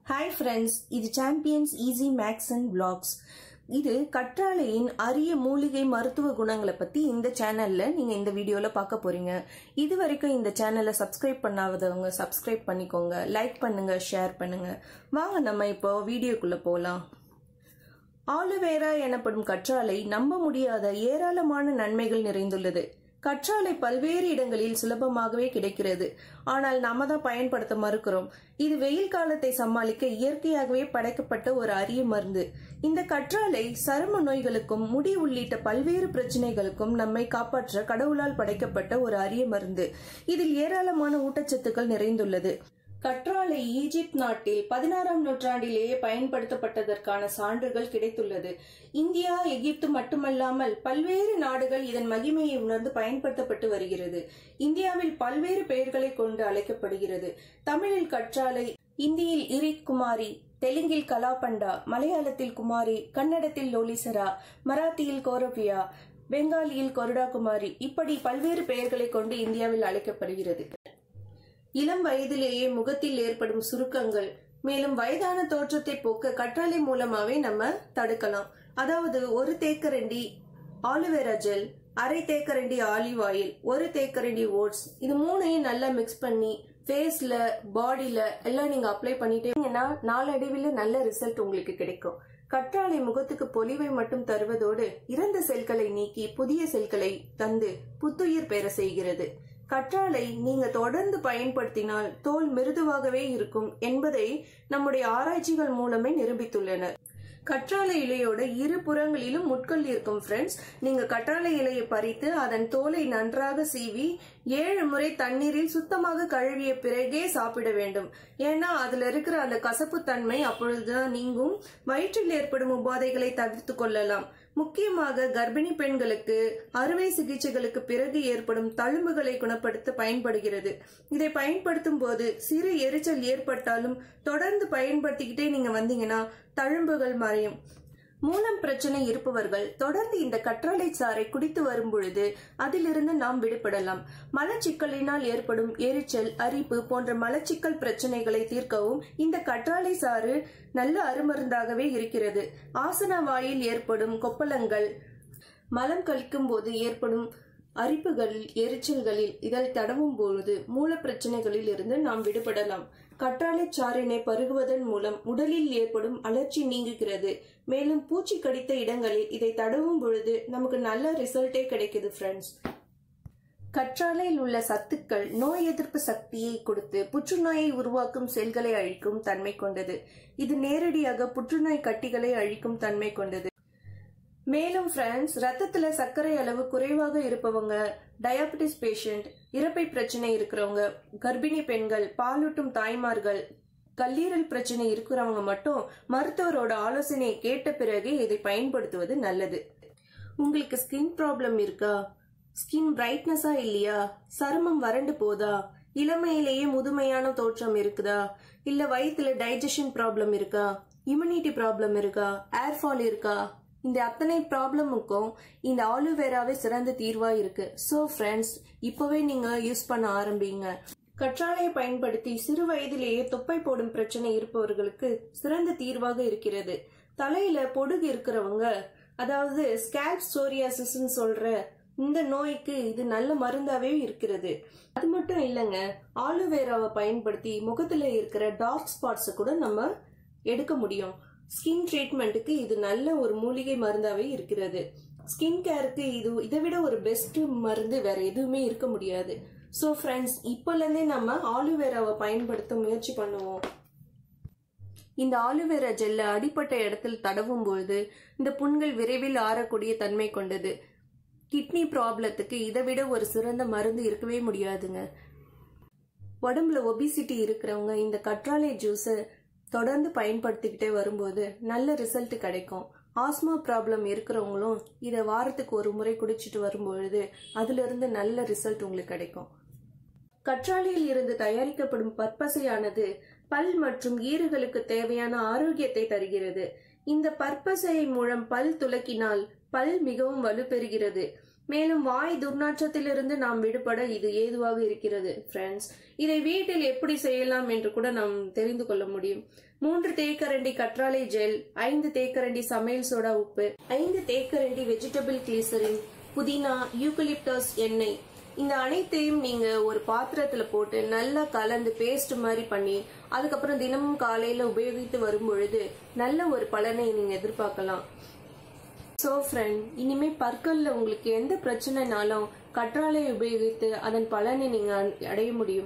hi friends இது champions easy makes and blogs இது கற்றாழையின் அரிய மூலிகை மருத்துவ குணங்களை பத்தி இந்த சேனல்ல நீங்க இந்த வீடியோல பார்க்க போறீங்க இது வரைக்கும் இந்த சேனலை சப்ஸ்கிரைப் பண்ணாதவங்க சப்ஸ்கிரைப் பண்ணிக்கோங்க லைக் பண்ணுங்க ஷேர் பண்ணுங்க வாங்க நம்ம இப்போ வீடியோக்குள்ள போலாம் ஆலுவேரா எனப்படும் கற்றாழை நம்ப முடியாத ஏராளமான நன்மைகள் நிறைந்துள்ளது கற்றாழை பல்வேறு இடங்களில் சுலபமாகவே கிடைக்கிறது ஆனால் நாம தான் பயன்படுத்த மறுக்கிறோம் இது வெயில் காலத்தை சமாளிக்க இயற்கையாகவே படைக்கப்பட்ட ஒரு அரிய மருந்து இந்த கற்றாழை சரும நோய்களுக்கும் முடி உள்ளிட்ட பல்வேறு பிரச்சனைகளுக்கும் நம்மை காப்பாற்ற கடவுளால் படைக்கப்பட்ட ஒரு அரிய மருந்து இதில் ஏராளமான ஊட்டச்சத்துக்கள் நிறைந்துள்ளது கற்றாழை ஈஜிப்ட் நாட்டில் பதினாறாம் நூற்றாண்டிலேயே பயன்படுத்தப்பட்டதற்கான சான்றுகள் கிடைத்துள்ளது இந்தியா எகிப்து மட்டுமல்லாமல் பல்வேறு நாடுகள் இதன் மகிமையை உணர்ந்து பயன்படுத்தப்பட்டு வருகிறது இந்தியாவில் பல்வேறு பெயர்களை கொண்டு அழைக்கப்படுகிறது தமிழில் கற்றாழை இந்தியில் இரிக் குமாரி தெலுங்கில் கலாபண்டா மலையாளத்தில் குமாரி கன்னடத்தில் லோலிசரா மராத்தியில் கோரபியா பெங்காலியில் கொருடா குமாரி இப்படி பல்வேறு பெயர்களை கொண்டு இந்தியாவில் அழைக்கப்படுகிறது இளம் வயதிலேயே முகத்தில் ஏற்படும் சுருக்கங்கள் மேலும் வயதான தோற்றத்தை போக்க கற்றாழை மூலமாவே நம்ம தடுக்கலாம் அதாவது ஒரு தேக்கரண்டி ஆலுவேரா ஜெல் அரை தேக்கரண்டி ஆலிவ் ஆயில் ஒரு தேக்கரண்டி ஓட்ஸ் இது மூணையும் நல்லா மிக்ஸ் பண்ணி ஃபேஸ்ல பாடியில எல்லாம் நீங்க அப்ளை பண்ணிட்டீங்கன்னா நாளடைவில் நல்ல ரிசல்ட் உங்களுக்கு கிடைக்கும் கற்றாழை முகத்துக்கு பொலிவை மட்டும் தருவதோடு இறந்த செல்களை நீக்கி புதிய செல்களை தந்து புத்துயிர் பெற செய்கிறது கற்றாழை நீங்க தொடர்ந்து பயன்படுத்தினால் தோல் மிருதுவாகவே இருக்கும் என்பதை நம்முடைய ஆராய்ச்சிகள் மூலமே நிரூபித்துள்ளனர் கற்றாழை இலையோட இரு புறங்களிலும் முட்கள் இருக்கும் ஃப்ரெண்ட்ஸ் நீங்க கற்றாழை இலையை பறித்து அதன் தோலை நன்றாக சீவி ஏழு முறை தண்ணீரில் சுத்தமாக கழுவிய பிறகே சாப்பிட வேண்டும் ஏன்னா அதுல இருக்கிற அந்த கசப்பு தன்மை அப்பொழுதுதான் நீங்கும் வயிற்றில் ஏற்படும் உபாதைகளை தவிர்த்து கொள்ளலாம் முக்கியமாக கர்ப்பிணி பெண்களுக்கு அறுவை சிகிச்சைகளுக்கு பிறகு ஏற்படும் தழும்புகளை குணப்படுத்த பயன்படுகிறது இதை பயன்படுத்தும் போது சிறு எரிச்சல் ஏற்பட்டாலும் தொடர்ந்து பயன்படுத்திக்கிட்டே நீங்க வந்தீங்கன்னா தழும்புகள் மறையும் மூலம் பிரச்சனை இருப்பவர்கள் தொடர்ந்து இந்த கற்றாழை சாறை குடித்து வரும் பொழுது அதிலிருந்து நாம் விடுபடலாம் மலச்சிக்கலினால் ஏற்படும் எரிச்சல் அரிப்பு போன்ற மலச்சிக்கல் பிரச்சனைகளை தீர்க்கவும் இந்த கற்றாழை சாறு நல்ல அருமருந்தாகவே இருக்கிறது ஆசன வாயில் ஏற்படும் கொப்பளங்கள் மலம் கழிக்கும் போது ஏற்படும் அரிப்புகளில் எரிச்சல்களில் இதழ் தடவும் பொழுது மூல பிரச்சனைகளில் இருந்து நாம் விடுபடலாம் கற்றாழை சாறினை பருகுவதன் மூலம் உடலில் ஏற்படும் அலர்ச்சி நீங்குகிறது மேலும் பூச்சி கடித்த இடங்களில் இதை தடவும் பொழுது நமக்கு நல்ல ரிசல்ட்டே கிடைக்குது ஃப்ரெண்ட்ஸ் கற்றாழையில் உள்ள சத்துக்கள் நோய் எதிர்ப்பு சக்தியை கொடுத்து புற்றுநோயை உருவாக்கும் செல்களை அழிக்கும் தன்மை கொண்டது இது நேரடியாக புற்றுநோய் கட்டிகளை அழிக்கும் தன்மை கொண்டது மேலும் பிரான்ஸ் ரத்தத்துல சர்க்கரை அளவு குறைவாக இருப்பவங்க டயாபெட்டிஸ் பேஷண்ட் இறப்பை பிரச்சனை இருக்கிறவங்க கர்ப்பிணி பெண்கள் பாலூட்டும் தாய்மார்கள் கல்லீரல் பிரச்சனை இருக்கிறவங்க மட்டும் மருத்துவரோட ஆலோசனையை கேட்ட பிறகு இதை பயன்படுத்துவது நல்லது உங்களுக்கு ஸ்கின் ப்ராப்ளம் இருக்கா ஸ்கின் பிரைட்னஸா இல்லையா சருமம் வறண்டு போதா இளமையிலேயே முதுமையான தோற்றம் இருக்குதா இல்ல வயிற்றுல டைஜஷன் ப்ராப்ளம் இருக்கா இம்யூனிட்டி ப்ராப்ளம் இருக்கா ஏர்ஃபால் இருக்கா இந்த அத்தனை ப்ராப்ளமுக்கும் இந்த ஆலுவேராவே சிறந்த தீர்வா இருக்கு சோ ஃப்ரெண்ட்ஸ் இப்பவே நீங்க யூஸ் பண்ண ஆரம்பிங்க கற்றாழையை பயன்படுத்தி சிறு வயதிலேயே தொப்பை போடும் பிரச்சனை இருப்பவர்களுக்கு சிறந்த தீர்வாக இருக்கிறது தலையில பொடுகு இருக்கிறவங்க அதாவது ஸ்கேல்ப் சோரியாசிஸ் சொல்ற இந்த நோய்க்கு இது நல்ல மருந்தாவே இருக்கிறது அது மட்டும் இல்லைங்க ஆலுவேராவை பயன்படுத்தி முகத்துல இருக்கிற டார்க் ஸ்பாட்ஸ் கூட நம்ம எடுக்க முடியும் ஸ்கின் ட்ரீட்மெண்ட்டுக்கு இது நல்ல ஒரு மூலிகை மருந்தாவே இருக்கிறது ஸ்கின் கேருக்கு இது இதை விட ஒரு பெஸ்ட் மருந்து வேற எதுவுமே இருக்க முடியாது ஸோ ஃப்ரெண்ட்ஸ் இப்போலேருந்தே நம்ம ஆலுவேராவை பயன்படுத்த முயற்சி பண்ணுவோம் இந்த ஆலுவேரா ஜெல்ல அடிப்பட்ட இடத்தில் தடவும் பொழுது இந்த புண்கள் விரைவில் ஆறக்கூடிய தன்மை கொண்டது கிட்னி ப்ராப்ளத்துக்கு இதை விட ஒரு சிறந்த மருந்து இருக்கவே முடியாதுங்க உடம்புல ஒபிசிட்டி இருக்கிறவங்க இந்த கற்றாழை ஜூஸை தொடர்ந்து பயன்படுத்திக்கிட்டே வரும்போது நல்ல ரிசல்ட் கிடைக்கும் ஆஸ்மா ப்ராப்ளம் இருக்கிறவங்களும் இதை வாரத்துக்கு ஒரு முறை குடிச்சிட்டு வரும்பொழுது அதுல இருந்து நல்ல ரிசல்ட் உங்களுக்கு கிடைக்கும் கற்றாழையில் இருந்து தயாரிக்கப்படும் பற்பசையானது பல் மற்றும் ஈறுகளுக்கு தேவையான ஆரோக்கியத்தை தருகிறது இந்த பற்பசை மூலம் பல் துலக்கினால் பல் மிகவும் வலுப்பெறுகிறது மேலும் வாய் துர்நாற்றத்திலிருந்து நாம் விடுபட இது ஏதுவாக இருக்கிறது ஃப்ரெண்ட்ஸ் இதை வீட்டில் எப்படி செய்யலாம் என்று கூட நாம் தெரிந்து கொள்ள முடியும் மூன்று தேக்கரண்டி கற்றாழை ஜெல் ஐந்து தேக்கரண்டி சமையல் சோடா உப்பு ஐந்து தேக்கரண்டி வெஜிடபிள் கிளீசரின் புதினா யூக்கலிப்டஸ் எண்ணெய் இந்த அனைத்தையும் நீங்க ஒரு பாத்திரத்துல போட்டு நல்லா கலந்து பேஸ்ட் மாதிரி பண்ணி அதுக்கப்புறம் தினமும் காலையில உபயோகித்து வரும் பொழுது நல்ல ஒரு பலனை நீங்க எதிர்பார்க்கலாம் ஸோ ஃப்ரெண்ட் இனிமே பற்கள்ல உங்களுக்கு எந்த பிரச்சனைனாலும் கற்றாழை உபயோகித்து அதன் பலனை நீங்க அடைய முடியும்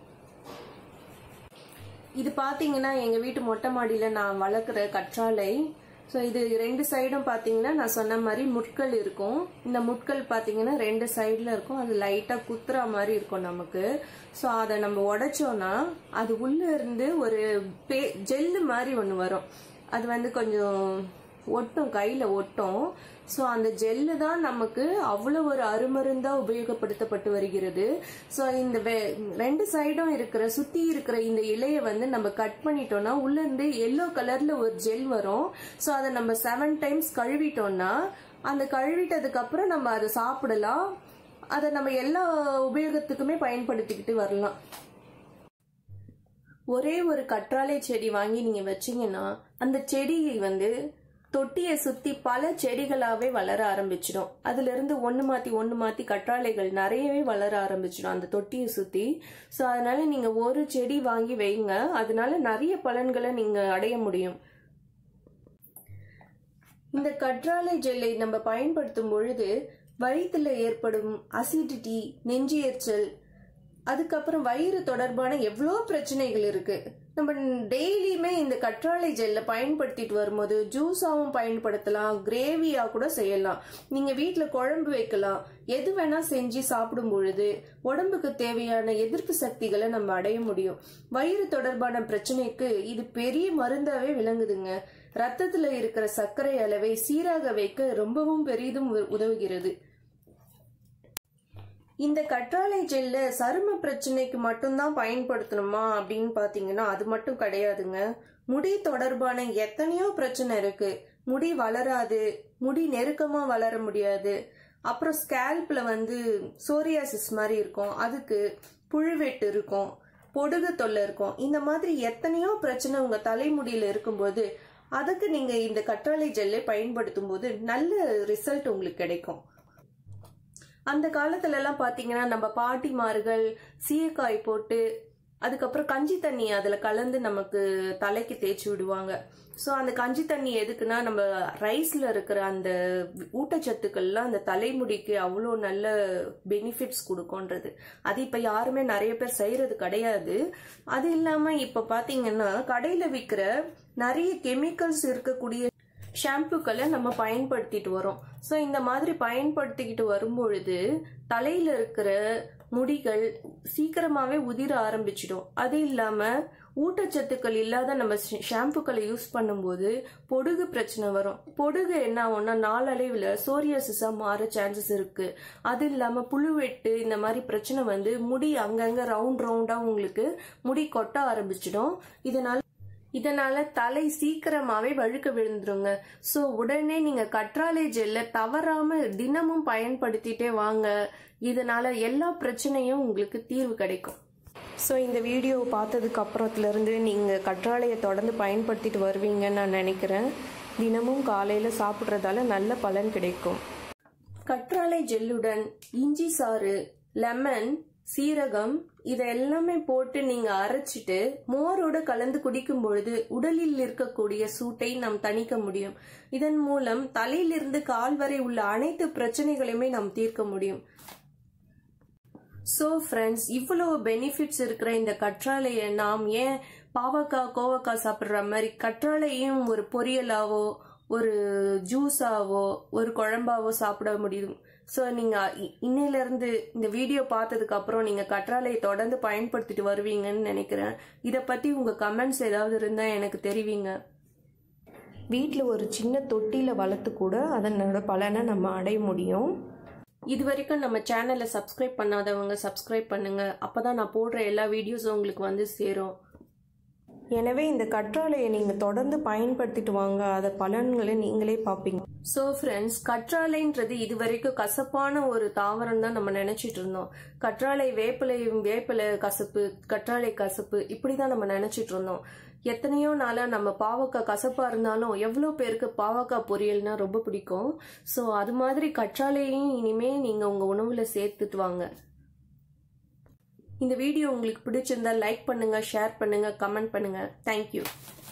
இது பாத்தீங்கன்னா எங்க வீட்டு மொட்டை மாடியில நான் வளர்க்குற கற்றாழை ஸோ இது ரெண்டு சைடும் பார்த்தீங்கன்னா நான் சொன்ன மாதிரி முட்கள் இருக்கும் இந்த முட்கள் பார்த்தீங்கன்னா ரெண்டு சைடில் இருக்கும் அது லைட்டாக குத்துற மாதிரி இருக்கும் நமக்கு ஸோ அதை நம்ம உடைச்சோன்னா அது உள்ளே இருந்து ஒரு பே ஜெல்லு மாதிரி ஒன்று வரும் அது வந்து கொஞ்சம் ஒட்டும் கையில் ஒட்டும் ஸோ அந்த ஜெல்லு தான் நமக்கு அவ்வளோ ஒரு அருமருந்தா உபயோகப்படுத்தப்பட்டு வருகிறது ஸோ இந்த ரெண்டு சைடும் இருக்கிற சுத்தி இருக்கிற இந்த இலையை வந்து நம்ம கட் பண்ணிட்டோம்னா உள்ள இருந்து எல்லோ கலர்ல ஒரு ஜெல் வரும் ஸோ அதை நம்ம செவன் டைம்ஸ் கழுவிட்டோம்னா அந்த கழுவிட்டதுக்கு அப்புறம் நம்ம அதை சாப்பிடலாம் அதை நம்ம எல்லா உபயோகத்துக்குமே பயன்படுத்திக்கிட்டு வரலாம் ஒரே ஒரு கற்றாழை செடி வாங்கி நீங்க வச்சீங்கன்னா அந்த செடியை வந்து தொட்டியை சுத்தி பல செடிகளாவே வளர ஆரம்பிச்சிடும் அதுல இருந்து ஒண்ணு மாத்தி ஒண்ணு மாத்தி கற்றாழைகள் நிறையவே வளர ஆரம்பிச்சிடும் அந்த தொட்டியை சுத்தி ஸோ அதனால நீங்க ஒரு செடி வாங்கி வைங்க அதனால நிறைய பலன்களை நீங்க அடைய முடியும் இந்த கற்றாழை ஜெல்லை நம்ம பயன்படுத்தும் பொழுது வயிற்றுல ஏற்படும் அசிடிட்டி நெஞ்சு எரிச்சல் அதுக்கப்புறம் வயிறு தொடர்பான எவ்வளோ பிரச்சனைகள் இருக்கு நம்ம டெய்லியுமே இந்த கற்றாழை ஜெல்ல பயன்படுத்திட்டு வரும்போது ஜூஸாவும் பயன்படுத்தலாம் கிரேவியா கூட செய்யலாம் நீங்க வீட்டில் குழம்பு வைக்கலாம் எது வேணா செஞ்சு சாப்பிடும் பொழுது உடம்புக்கு தேவையான எதிர்ப்பு சக்திகளை நம்ம அடைய முடியும் வயிறு தொடர்பான பிரச்சனைக்கு இது பெரிய மருந்தாவே விளங்குதுங்க ரத்தத்துல இருக்கிற சர்க்கரை அளவை சீராக வைக்க ரொம்பவும் பெரிதும் உதவுகிறது இந்த கற்றாழை ஜெல்ல சரும பிரச்சனைக்கு மட்டும்தான் பயன்படுத்தணுமா அப்படின்னு பாத்தீங்கன்னா அது மட்டும் கிடையாதுங்க முடி தொடர்பான எத்தனையோ பிரச்சனை இருக்கு முடி வளராது முடி நெருக்கமா வளர முடியாது அப்புறம் ஸ்கேல்ப்ல வந்து சோரியாசிஸ் மாதிரி இருக்கும் அதுக்கு புழுவெட்டு இருக்கும் பொடுகு தொல்லை இருக்கும் இந்த மாதிரி எத்தனையோ பிரச்சனை உங்க தலைமுடியில இருக்கும்போது அதுக்கு நீங்க இந்த கற்றாழை ஜெல்லை பயன்படுத்தும் போது நல்ல ரிசல்ட் உங்களுக்கு கிடைக்கும் அந்த காலத்துல எல்லாம் பாத்தீங்கன்னா நம்ம பாட்டிமார்கள் சீயக்காய் போட்டு அதுக்கப்புறம் கஞ்சி தண்ணி அதுல கலந்து நமக்கு தலைக்கு தேய்ச்சி விடுவாங்க ஸோ அந்த கஞ்சி தண்ணி எதுக்குன்னா நம்ம ரைஸ்ல இருக்கிற அந்த ஊட்டச்சத்துக்கள்லாம் அந்த தலைமுடிக்கு அவ்வளோ நல்ல பெனிஃபிட்ஸ் கொடுக்கும்ன்றது அது இப்ப யாருமே நிறைய பேர் செய்யறது கிடையாது அது இல்லாம இப்ப பாத்தீங்கன்னா கடையில விற்கிற நிறைய கெமிக்கல்ஸ் இருக்கக்கூடிய ஷாம்புக்களை நம்ம பயன்படுத்திட்டு வரோம் ஸோ இந்த மாதிரி பயன்படுத்திக்கிட்டு வரும்பொழுது தலையில இருக்கிற முடிகள் சீக்கிரமாவே உதிர ஆரம்பிச்சிடும் அது இல்லாம ஊட்டச்சத்துக்கள் இல்லாத நம்ம ஷாம்புக்களை யூஸ் பண்ணும்போது பொடுகு பிரச்சனை வரும் பொடுகு என்ன ஆகும்னா நாளடைவில் சோரியாசிஸா மாற சான்சஸ் இருக்கு அது இல்லாம புழுவெட்டு இந்த மாதிரி பிரச்சனை வந்து முடி அங்கங்க ரவுண்ட் ரவுண்டா உங்களுக்கு முடி கொட்ட ஆரம்பிச்சிடும் இதனால இதனால தலை சீக்கிரமாவே வழுக்க விழுந்துருங்க ஸோ உடனே நீங்க கற்றாழை ஜெல்ல தவறாம தினமும் பயன்படுத்திட்டே வாங்க இதனால எல்லா பிரச்சனையும் உங்களுக்கு தீர்வு கிடைக்கும் ஸோ இந்த வீடியோ பார்த்ததுக்கு அப்புறத்துலேருந்து நீங்கள் கற்றாழையை தொடர்ந்து பயன்படுத்திட்டு வருவீங்கன்னு நான் நினைக்கிறேன் தினமும் காலையில் சாப்பிட்றதால நல்ல பலன் கிடைக்கும் கற்றாழை ஜெல்லுடன் இஞ்சி சாறு லெமன் சீரகம் இதை எல்லாமே போட்டு நீங்க அரைச்சிட்டு மோரோட கலந்து குடிக்கும் பொழுது உடலில் இருக்கக்கூடிய சூட்டை நாம் தணிக்க முடியும் இதன் மூலம் தலையிலிருந்து கால் வரை உள்ள அனைத்து பிரச்சனைகளையுமே நாம் தீர்க்க முடியும் ஸோ ஃப்ரெண்ட்ஸ் இவ்வளவு பெனிஃபிட்ஸ் இருக்கிற இந்த கற்றாழையை நாம் ஏன் பாவக்காய் கோவக்காய் சாப்பிட்ற மாதிரி கற்றாழையும் ஒரு பொரியலாவோ ஒரு ஜூஸாவோ ஒரு குழம்பாவோ சாப்பிட முடியும் ஸோ நீங்கள் இன்னையிலேருந்து இந்த வீடியோ பார்த்ததுக்கு அப்புறம் நீங்கள் கற்றாழையை தொடர்ந்து பயன்படுத்திட்டு வருவீங்கன்னு நினைக்கிறேன் இதை பற்றி உங்கள் கமெண்ட்ஸ் ஏதாவது இருந்தால் எனக்கு தெரிவிங்க வீட்டில் ஒரு சின்ன தொட்டியில் வளர்த்து கூட அதனோட பலனை நம்ம அடைய முடியும் இது வரைக்கும் நம்ம சேனலை சப்ஸ்கிரைப் பண்ணாதவங்க சப்ஸ்கிரைப் பண்ணுங்க அப்பதான் நான் போடுற எல்லா வீடியோஸும் உங்களுக்கு வந்து சேரும் எனவே இந்த கற்றாழையை நீங்கள் தொடர்ந்து பயன்படுத்திட்டு வாங்க அதை பலன்களை நீங்களே பார்ப்பீங்க ஸோ ஃப்ரெண்ட்ஸ் கற்றாழைன்றது இது வரைக்கும் கசப்பான ஒரு தாவரம் தான் நம்ம நினைச்சிட்டு இருந்தோம் கற்றாழை வேப்பிலை வேப்பிலை கசப்பு கற்றாழை கசப்பு இப்படி தான் நம்ம நினைச்சிட்டு இருந்தோம் எத்தனையோ நாளாக நம்ம பாவக்காய் கசப்பாக இருந்தாலும் எவ்வளோ பேருக்கு பாவக்காய் பொரியல்னா ரொம்ப பிடிக்கும் ஸோ அது மாதிரி கற்றாழையும் இனிமே நீங்கள் உங்கள் உணவில் சேர்த்துட்டு வாங்க இந்த வீடியோ உங்களுக்கு பிடிச்சிருந்தா லைக் பண்ணுங்க ஷேர் பண்ணுங்க கமெண்ட் பண்ணுங்க தேங்க்யூ